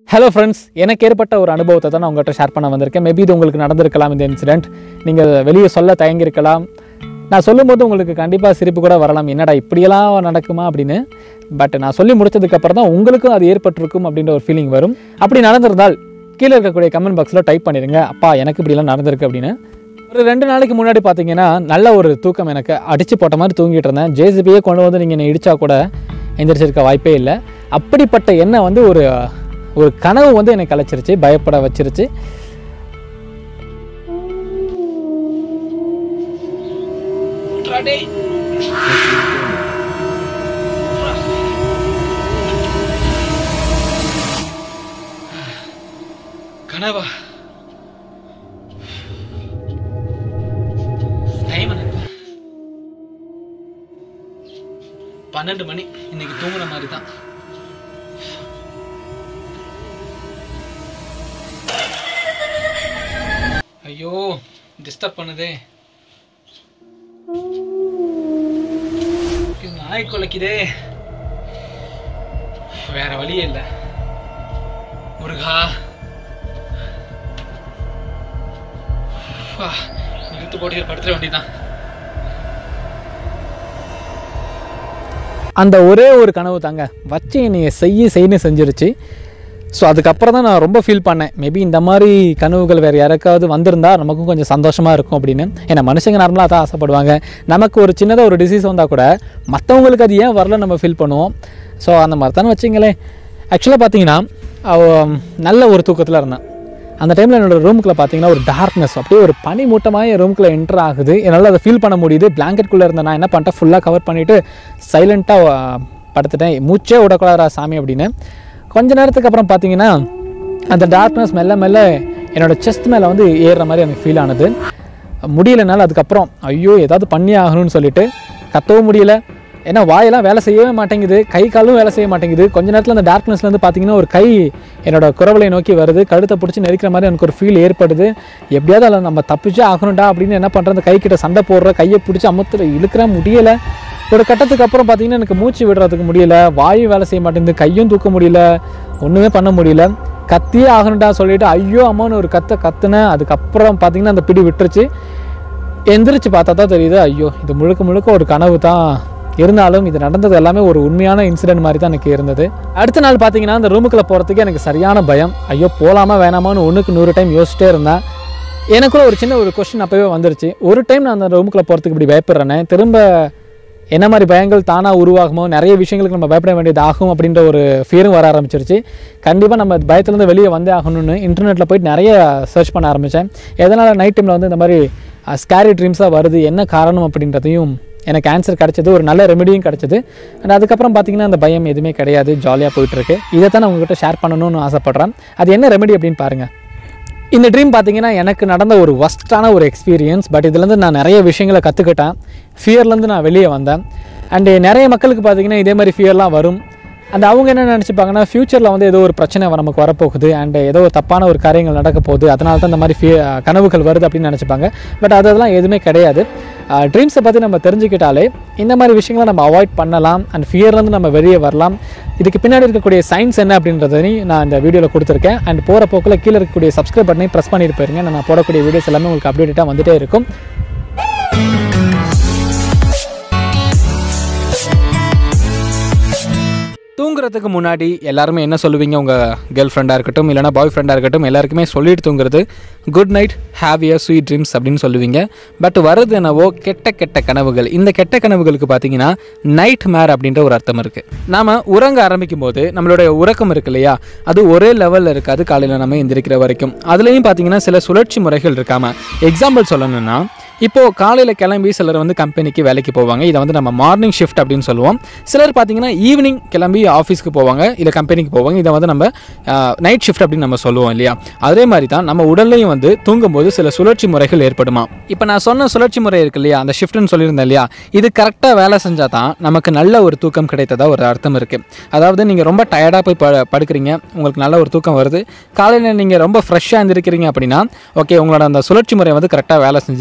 hello friends எனக்கு ஏற்பட்ட ஒரு அனுபவத்தை தான் நான் உங்கள்கிட்ட ஷேர் பண்ண வந்திருக்கேன் மேபி இது உங்களுக்கு நடந்திருக்கலாம் இந்த இன்சிடென்ட் நீங்கள் வெளியே சொல்ல தயங்கியிருக்கலாம் நான் சொல்லும்போது உங்களுக்கு கண்டிப்பாக சிரிப்பு கூட வரலாம் என்னடா இப்படியெல்லாம் நடக்குமா அப்படின்னு பட் நான் சொல்லி முடிச்சதுக்கப்புறம் தான் உங்களுக்கும் அது ஏற்பட்டிருக்கும் அப்படின்ற ஒரு ஃபீலிங் வரும் அப்படி நடந்திருந்தால் கீழே இருக்கக்கூடிய கமெண்ட் பாக்ஸில் டைப் பண்ணிடுங்க அப்பா எனக்கு இப்படிலாம் நடந்திருக்கு அப்படின்னு ஒரு ரெண்டு நாளைக்கு முன்னாடி பார்த்தீங்கன்னா நல்ல ஒரு தூக்கம் எனக்கு அடித்து போட்ட மாதிரி தூங்கிட்டு இருந்தேன் ஜேசிபியே கொண்டு வந்து நீங்கள் என்னை இடிச்சா கூட எந்திரிச்சிருக்க வாய்ப்பே இல்லை அப்படிப்பட்ட எண்ணம் வந்து ஒரு ஒரு கனவு வந்து என்னை கலைச்சிருச்சு பயப்பட வச்சிருச்சு கனவா டைம் பன்னெண்டு மணி இன்னைக்கு தூங்குற மாதிரி தான் ஐயோ டிஸ்டர்ப் பண்ணுதே இது நாய் குலைக்குதே வேற வழியே இல்லை முருகா வா, இழுத்து போட்டு படுத்துற வேண்டியதான் அந்த ஒரே ஒரு கனவு தாங்க வச்சு என்னைய செய்ய செய்யன்னு செஞ்சிருச்சு ஸோ அதுக்கப்புறம் தான் நான் ரொம்ப ஃபீல் பண்ணேன் மேபி இந்த மாதிரி கனவுகள் வேறு யாருக்காவது வந்திருந்தா நமக்கும் கொஞ்சம் சந்தோஷமாக இருக்கும் அப்படின்னு ஏன்னா மனுஷங்க நார்மலாக தான் ஆசைப்படுவாங்க நமக்கு ஒரு சின்னதாக ஒரு டிசீஸ் வந்தால் கூட மற்றவங்களுக்கு அது ஏன் வரல நம்ம ஃபீல் பண்ணுவோம் ஸோ அந்த மாதிரி தானே வச்சிங்களேன் ஆக்சுவலாக பார்த்தீங்கன்னா அவ- நல்ல ஒரு தூக்கத்தில் இருந்தேன் அந்த டைமில் என்னோட ரூமுக்குள்ள பார்த்தீங்கன்னா ஒரு டார்க்னஸ் அப்படியே ஒரு பனி மூட்டமாக என் ரூமுக்குள்ள என்டர் ஆகுது என்னால் அதை ஃபீல் பண்ண முடியுது பிளாங்கெட்குள்ளே இருந்த நான் என்ன பண்ணிட்டேன் ஃபுல்லாக கவர் பண்ணிவிட்டு சைலண்ட்டாக படுத்துட்டேன் மூச்சே விடக்கூடாதா சாமி அப்படின்னு கொஞ்ச நேரத்துக்கு அப்புறம் பார்த்தீங்கன்னா அந்த டார்க்னஸ் மெல்ல மெல்ல என்னோட செஸ்ட் மேலே வந்து ஏறுற மாதிரி எனக்கு ஃபீல் ஆனது முடியலனால அதுக்கப்புறம் ஐயோ ஏதாவது பண்ணி ஆகணும்னு சொல்லிட்டு கத்தவும் முடியல ஏன்னா வாயெல்லாம் வேலை செய்யவே மாட்டேங்குது கை காலும் வேலை செய்ய மாட்டேங்குது கொஞ்ச நேரத்தில் அந்த டார்க்னஸ்லேருந்து பார்த்தீங்கன்னா ஒரு கை என்னோட குரவலை நோக்கி வருது கழுத்தை பிடிச்சி நெரிக்கிற மாதிரி எனக்கு ஒரு ஃபீல் ஏற்படுது எப்படியாவது அதில் நம்ம தப்பிச்சே ஆகணும்டா அப்படின்னு என்ன பண்ணுறது அந்த கை கிட்ட சண்டை போடுற கையை பிடிச்சி அமுத்துற இழுக்கிற முடியலை ஒரு கட்டத்துக்கு அப்புறம் பார்த்தீங்கன்னா எனக்கு மூச்சு விடுறதுக்கு முடியல வாயும் வேலை செய்ய மாட்டேங்குது கையும் தூக்க முடியல ஒன்றுமே பண்ண முடியல கத்தியே ஆகணும்டா சொல்லிட்டு ஐயோ அம்மான்னு ஒரு கத்தை கத்துனேன் அதுக்கப்புறம் பார்த்தீங்கன்னா அந்த பிடி விட்டுருச்சு எந்திரிச்சு பார்த்தா தான் தெரியுது ஐயோ இது முழுக்க முழுக்க ஒரு கனவு தான் இருந்தாலும் இது நடந்தது எல்லாமே ஒரு உண்மையான இன்சிடென்ட் மாதிரி தான் எனக்கு இருந்தது அடுத்த நாள் பார்த்தீங்கன்னா அந்த ரூமுக்குள்ளே போகிறதுக்கு எனக்கு சரியான பயம் ஐயோ போகலாமா வேணாமான்னு ஒன்றுக்கு நூறு டைம் யோசிச்சிட்டே இருந்தேன் எனக்குள்ள ஒரு சின்ன ஒரு கொஸ்டின் அப்போவே வந்துருச்சு ஒரு டைம் நான் அந்த ரூமுக்குள்ளே போகிறதுக்கு இப்படி பயப்படுறேனே திரும்ப என்ன மாதிரி பயங்கள் தானாக உருவாகுமோ நிறைய விஷயங்களுக்கு நம்ம பயப்பட வேண்டியது ஆகும் அப்படின்ற ஒரு ஃபியரும் வர ஆரம்பிச்சிருச்சு கண்டிப்பாக நம்ம பயத்துலேருந்து வெளியே வந்தே ஆகணும்னு இன்டர்நெட்டில் போயிட்டு நிறைய சர்ச் பண்ண ஆரம்பித்தேன் எதனால் நைட் டைமில் வந்து இந்த மாதிரி ஸ்கேரி ட்ரீம்ஸாக வருது என்ன காரணம் அப்படின்றதையும் எனக்கு ஆன்சர் கிடச்சது ஒரு நல்ல ரெமெடியும் கிடச்சது அண்ட் அதுக்கப்புறம் பார்த்தீங்கன்னா அந்த பயம் எதுவுமே கிடையாது ஜாலியாக போயிட்டுருக்கு இதை தான் நான் உங்ககிட்ட ஷேர் பண்ணணும்னு ஆசைப்பட்றேன் அது என்ன ரெமெடி அப்படின்னு பாருங்கள் இந்த ட்ரீம் பார்த்தீங்கன்னா எனக்கு நடந்த ஒரு ஒஸ்ட்டான ஒரு எக்ஸ்பீரியன்ஸ் பட் இதுலேருந்து நான் நிறைய விஷயங்களை கற்றுக்கிட்டேன் ஃபியர்லேருந்து நான் வெளியே வந்தேன் அண்டு நிறைய மக்களுக்கு பார்த்தீங்கன்னா இதே மாதிரி ஃபியர்லாம் வரும் அண்ட் அவங்க என்ன நினச்சிப்பாங்கன்னா ஃப்யூச்சரில் வந்து ஏதோ ஒரு பிரச்சனை நமக்கு வரப்போகுது அண்ட் ஏதோ ஒரு தப்பான ஒரு காரியங்கள் நடக்க போகுது அதனால தான் இந்த மாதிரி ஃபிய கனவுகள் வருது அப்படின்னு நினச்சிப்பாங்க பட் அதெல்லாம் எதுவுமே கிடையாது ட்ரீம்ஸை பற்றி நம்ம தெரிஞ்சுக்கிட்டாலே இந்த மாதிரி விஷயங்களை நம்ம அவாய்ட் பண்ணலாம் அண்ட் ஃபியர்லேருந்து நம்ம வெளியே வரலாம் இதுக்கு பின்னாடி இருக்கக்கூடிய சயின்ஸ் என்ன அப்படின்றதையும் நான் இந்த வீடியோவில் கொடுத்துருக்கேன் அண்ட் போகிற போக்கில் கீழே இருக்கக்கூடிய சப்ஸ்கிரைப் பட்டனையும் ப்ரெஸ் பண்ணிட்டு போயிருங்க நான் போடக்கூடிய வீடியோஸ் எல்லாமே உங்களுக்கு அப்டேட்டாக வந்துட்டே இருக்கும் தூங்குறதுக்கு முன்னாடி எல்லாருமே என்ன சொல்லுவீங்க உங்கள் கேர்ள் ஃப்ரெண்டாக இருக்கட்டும் இல்லைனா பாய் ஃப்ரெண்டாக இருக்கட்டும் எல்லாருக்குமே சொல்லிட்டு தூங்குறது good night have your sweet dreams அப்படின்னு சொல்லுவீங்க பட் வருது என்னவோ கெட்ட கெட்ட கனவுகள் இந்த கெட்ட கனவுகளுக்கு பார்த்தீங்கன்னா நைட் மேர் அப்படின்ற ஒரு அர்த்தம் இருக்குது நாம் உறங்க ஆரம்பிக்கும் போது நம்மளுடைய உறக்கம் இருக்கு இல்லையா அது ஒரே லெவலில் இருக்காது காலையில் நம்ம எந்திரிக்கிற வரைக்கும் அதுலேயும் பார்த்தீங்கன்னா சில சுழற்சி முறைகள் இருக்காமல் எக்ஸாம்பிள் சொல்லணும்னா இப்போது காலையில் கிளம்பி சிலர் வந்து கம்பெனிக்கு வேலைக்கு போவாங்க இதை வந்து நம்ம மார்னிங் ஷிஃப்ட் அப்படின்னு சொல்லுவோம் சிலர் பார்த்தீங்கன்னா ஈவினிங் கிளம்பி ஆஃபீஸ்க்கு போவாங்க இல்லை கம்பெனிக்கு போவாங்க இதை வந்து நம்ம நைட் ஷிஃப்ட் அப்படின்னு நம்ம சொல்லுவோம் இல்லையா அதே மாதிரி தான் நம்ம உடல்லையும் வந்து தூங்கும்போது சில சுழற்சி முறைகள் ஏற்படுமா இப்போ நான் சொன்ன சுழற்சி முறை இருக்கு இல்லையா அந்த ஷிஃப்ட்னு சொல்லியிருந்தேன் இல்லையா இது கரெக்டாக வேலை செஞ்சால் தான் நமக்கு நல்ல ஒரு தூக்கம் கிடைத்ததா ஒரு அர்த்தம் இருக்குது அதாவது நீங்கள் ரொம்ப டயர்டாக போய் ப படுக்கிறீங்க உங்களுக்கு நல்ல ஒரு தூக்கம் வருது காலையில் நீங்கள் ரொம்ப ஃப்ரெஷ்ஷாக இருந்திருக்கிறீங்க அப்படின்னா ஓகே உங்களோட அந்த சுழற்சி முறை வந்து கரெக்டாக வேலை செஞ்சுருக்குன்னு அர்த்தம்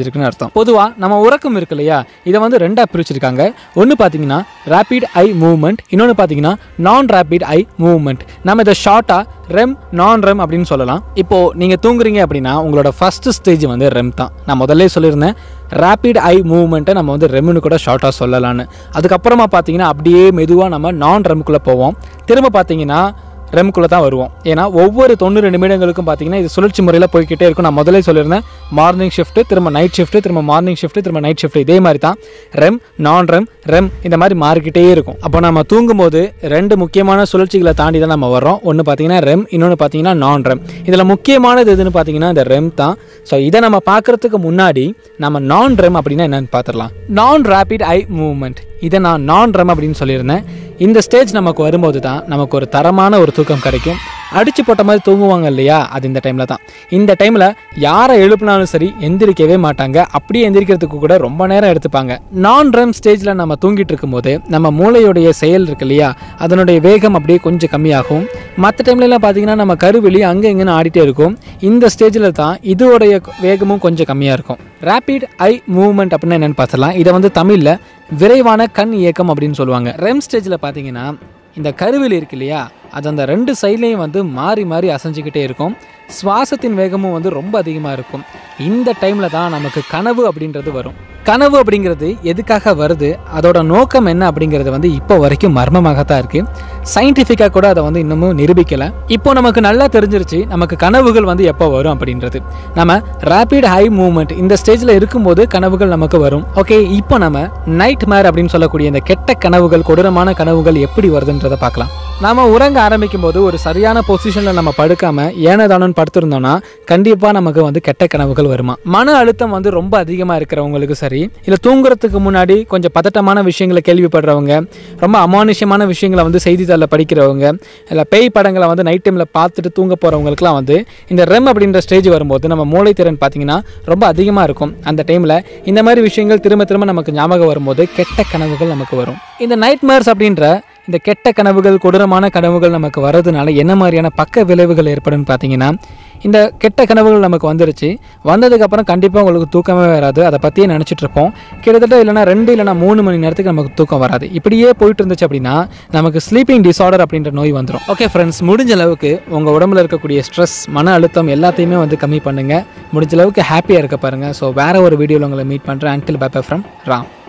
அர்த்தம் பொதுவாக நம்ம உறக்கம் இருக்கு இல்லையா இதை வந்து ரெண்டாக பிரிச்சிருக்காங்க ஒன்று பார்த்தீங்கன்னா ரேபிட் ஐ மூவ்மெண்ட் இன்னொன்று பார்த்தீங்கன்னா நான் ரேபிட் ஐ மூவ்மெண்ட் நம்ம இதை ஷார்ட்டாக ரெம் நான் ரெம் அப்படின்னு சொல்லலாம் இப்போது நீங்கள் தூங்குறீங்க அப்படின்னா உங்களோட ஃபர்ஸ்ட் ஸ்டேஜ் வந்து ரெம் தான் நான் முதல்ல சொல்லியிருந்தேன் ரேபிட் ஐ மூவ்மெண்ட்டை நம்ம வந்து ரெம்னு கூட ஷார்ட்டாக சொல்லலான்னு அதுக்கப்புறமா பார்த்தீங்கன்னா அப்படியே மெதுவாக நம்ம நான் ரெம்குள்ளே போவோம் திரும்ப பார்த்தீங்கன்னா ரெம்குள்ளே தான் வருவோம் ஏன்னா ஒவ்வொரு தொண்ணூறு நிமிடங்களுக்கும் பார்த்தீங்கன்னா இது சுழற்சி முறையில் போய்க்கிட்டே இருக்கும் நான் முதல்ல சொல்லியிருந்தேன் மார்னிங் ஷிஃப்ட் திரும்ப நைட் ஷிஃப்ட் திரும்ப மார்னிங் ஷிஃப்ட் திரும்ப நைட் ஷிஃப்ட் இதே மாதிரி தான் ரெம் நான் ரெம் ரெம் இந்த மாதிரி மாறிக்கிட்டே இருக்கும் அப்போ நம்ம தூங்கும்போது ரெண்டு முக்கியமான சுழற்சிகளை தாண்டி தான் நம்ம வர்றோம் ஒன்று பார்த்தீங்கன்னா ரெம் இன்னொன்று பார்த்தீங்கன்னா நான் ரெம் இதில் முக்கியமானது எதுன்னு பார்த்தீங்கன்னா இந்த ரெம் தான் ஸோ இதை நம்ம பார்க்குறதுக்கு முன்னாடி நம்ம நான் ரெம் அப்படின்னா என்னன்னு பார்த்துடலாம் நான் ரேபிட் ஐ மூவ்மெண்ட் இதை நான் நான் ரெம் அப்படின்னு சொல்லியிருந்தேன் இந்த ஸ்டேஜ் நமக்கு வரும்போது தான் நமக்கு ஒரு தரமான ஒரு தூக்கம் கிடைக்கும் அடிச்சு போட்ட மாதிரி தூங்குவாங்க இல்லையா அது இந்த டைமில் தான் இந்த டைமில் யாரை எழுப்பினாலும் சரி எந்திரிக்கவே மாட்டாங்க அப்படியே எந்திரிக்கிறதுக்கு கூட ரொம்ப நேரம் எடுத்துப்பாங்க நான் ரெம் ஸ்டேஜில் நம்ம தூங்கிட்டு இருக்கும்போது நம்ம மூளையுடைய செயல் இருக்கு இல்லையா அதனுடைய வேகம் அப்படியே கொஞ்சம் கம்மியாகும் மற்ற டைம்லலாம் பார்த்தீங்கன்னா நம்ம கருவெளி அங்கே இங்கேன்னு ஆடிட்டே இருக்கும் இந்த ஸ்டேஜில் தான் இதோடைய வேகமும் கொஞ்சம் கம்மியாக இருக்கும் ரேபிட் ஐ மூவ்மெண்ட் அப்படின்னா என்னென்னு பார்த்தலாம் இதை வந்து தமிழில் விரைவான கண் இயக்கம் அப்படின்னு சொல்லுவாங்க ரெம் ஸ்டேஜில் பார்த்தீங்கன்னா இந்த கருவில் இருக்கு இல்லையா அது அந்த ரெண்டு சைட்லேயும் வந்து மாறி மாறி அசைஞ்சிக்கிட்டே இருக்கும் சுவாசத்தின் வேகமும் வந்து ரொம்ப அதிகமாக இருக்கும் இந்த டைமில் தான் நமக்கு கனவு அப்படின்றது வரும் கனவு அப்படிங்கிறது எதுக்காக வருது அதோட நோக்கம் என்ன அப்படிங்கிறது வந்து இப்போ வரைக்கும் மர்மமாக தான் இருக்குது சயின்டிஃபிக்காக கூட அதை வந்து இன்னமும் நிரூபிக்கலை இப்போ நமக்கு நல்லா தெரிஞ்சிருச்சு நமக்கு கனவுகள் வந்து எப்போ வரும் அப்படின்றது நம்ம ரேபிட் ஹை மூவ்மெண்ட் இந்த ஸ்டேஜில் இருக்கும்போது கனவுகள் நமக்கு வரும் ஓகே இப்போ நம்ம நைட் மேர் அப்படின்னு சொல்லக்கூடிய இந்த கெட்ட கனவுகள் கொடூரமான கனவுகள் எப்படி வருதுன்றதை பார்க்கலாம் நாம உறங்க ஆரம்பிக்கும் போது ஒரு சரியான பொசிஷனில் நம்ம படுக்காம ஏனதானு படுத்திருந்தோம்னா கண்டிப்பாக நமக்கு வந்து கெட்ட கனவுகள் வருமா மன அழுத்தம் வந்து ரொம்ப அதிகமாக இருக்கிறவங்களுக்கு சரி இல்லை தூங்குறதுக்கு முன்னாடி கொஞ்சம் பதட்டமான விஷயங்களை கேள்விப்படுறவங்க ரொம்ப அமானுஷ்யமான விஷயங்களை வந்து செய்தித்தாளில் படிக்கிறவங்க இல்லை பேய் படங்களை வந்து நைட் டைமில் பார்த்துட்டு தூங்க போகிறவங்களுக்குலாம் வந்து இந்த ரெம் அப்படின்ற ஸ்டேஜ் வரும்போது நம்ம மூளைத்திறன் பார்த்தீங்கன்னா ரொம்ப அதிகமாக இருக்கும் அந்த டைமில் இந்த மாதிரி விஷயங்கள் திரும்ப திரும்ப நமக்கு ஞாபகம் வரும்போது கெட்ட கனவுகள் நமக்கு வரும் இந்த நைட் மேர்ஸ் அப்படின்ற இந்த கெட்ட கனவுகள் கொடூரமான கனவுகள் நமக்கு வர்றதுனால என்ன மாதிரியான பக்க விளைவுகள் ஏற்படும்னு பார்த்தீங்கன்னா இந்த கெட்ட கனவுகள் நமக்கு வந்துருச்சு வந்ததுக்கப்புறம் கண்டிப்பாக உங்களுக்கு தூக்கமே வராது அதை பற்றியே நினச்சிட்டு இருப்போம் கிட்டத்தட்ட இல்லைனா ரெண்டு இல்லைனா மூணு மணி நேரத்துக்கு நமக்கு தூக்கம் வராது இப்படியே போயிட்டு இருந்துச்சு அப்படின்னா நமக்கு ஸ்லீப்பிங் டிசார்டர் அப்படின்ற நோய் வந்துடும் ஓகே ஃப்ரெண்ட்ஸ் முடிஞ்ச அளவுக்கு உங்கள் உடம்புல இருக்கக்கூடிய ஸ்ட்ரெஸ் மன அழுத்தம் எல்லாத்தையுமே வந்து கம்மி பண்ணுங்கள் முடிஞ்ச அளவுக்கு ஹாப்பியாக இருக்க பாருங்கள் ஸோ வேறு ஒரு வீடியோவில் உங்களை மீட் பண்ணுறேன் அன்டில் பை ஃப்ரம் ராம்